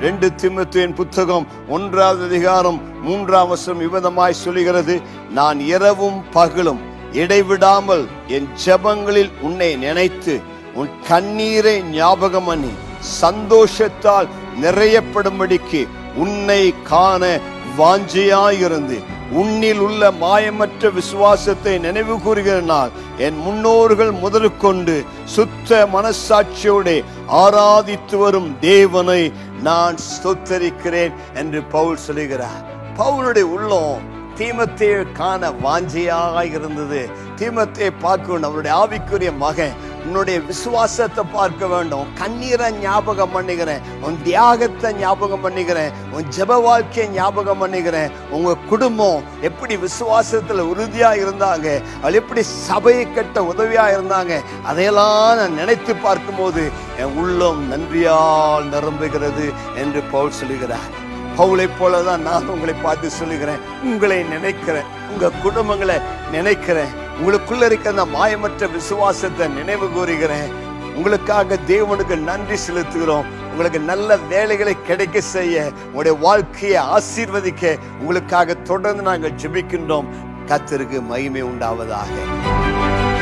ரெண்டு திமுத்தின் புத்தகம் ஒன்றாவது அதிகாரம் மூன்றாம் வசனம் இவ்விதமாய் சொல்லுகிறது நான் இரவும் பகலும் இடைவிடாமல் என் ஜெபங்களில் உன்னை நினைத்து உன் கண்ணீரை ஞாபகம் பண்ணி சந்தோஷத்தால் நிறையப்படும்படிக்கு உன்னை காண வாஞ்சையாயிருந்து உன்னில் உள்ள மாயமற்ற விசுவாசத்தை நினைவு கூறுகிற நாள் என் முன்னோர்கள் முதற்கொண்டு சுத்த மனசாட்சியோட ஆராதித்து வரும் தேவனை நான் ஸ்தோத்தரிக்கிறேன் என்று பவுல் சொல்லுகிறார் பவுலுடைய உள்ளம் தீமத்தையை காண வாஞ்சையாக இருந்தது தீமத்தை பார்க்கணும் அவருடைய ஆவிக்குரிய மகன் உன்னுடைய விசுவாசத்தை பார்க்க வேண்டும் உன் கண்ணீரை ஞாபகம் பண்ணுகிறேன் உன் தியாகத்தை ஞாபகம் பண்ணுகிறேன் உன் ஜெப வாழ்க்கையை ஞாபகம் பண்ணுகிறேன் உங்க குடும்பம் எப்படி விசுவாசத்துல உறுதியா இருந்தாங்க அவள் எப்படி சபையை கட்ட உதவியா இருந்தாங்க அதையெல்லாம் நான் நினைத்து பார்க்கும்போது என் உள்ளம் நன்றியால் நிரம்புகிறது என்று பவுல் சொல்லுகிறார் பவுலை போலதான் நான் உங்களை பார்த்து சொல்லுகிறேன் உங்களை நினைக்கிறேன் உங்க குடும்பங்களை நினைக்கிறேன் உங்களுக்குள்ள இருக்க அந்த மாயமற்ற விசுவாசத்தை நினைவு கூறுகிறேன் உங்களுக்காக தேவனுக்கு நன்றி செலுத்துகிறோம் உங்களுக்கு நல்ல வேலைகளை கிடைக்க செய்ய உங்களுடைய வாழ்க்கையை ஆசீர்வதிக்க உங்களுக்காக தொடர்ந்து நாங்கள் ஜெபிக்கின்றோம் கத்தருக்கு மகிமை உண்டாவதாக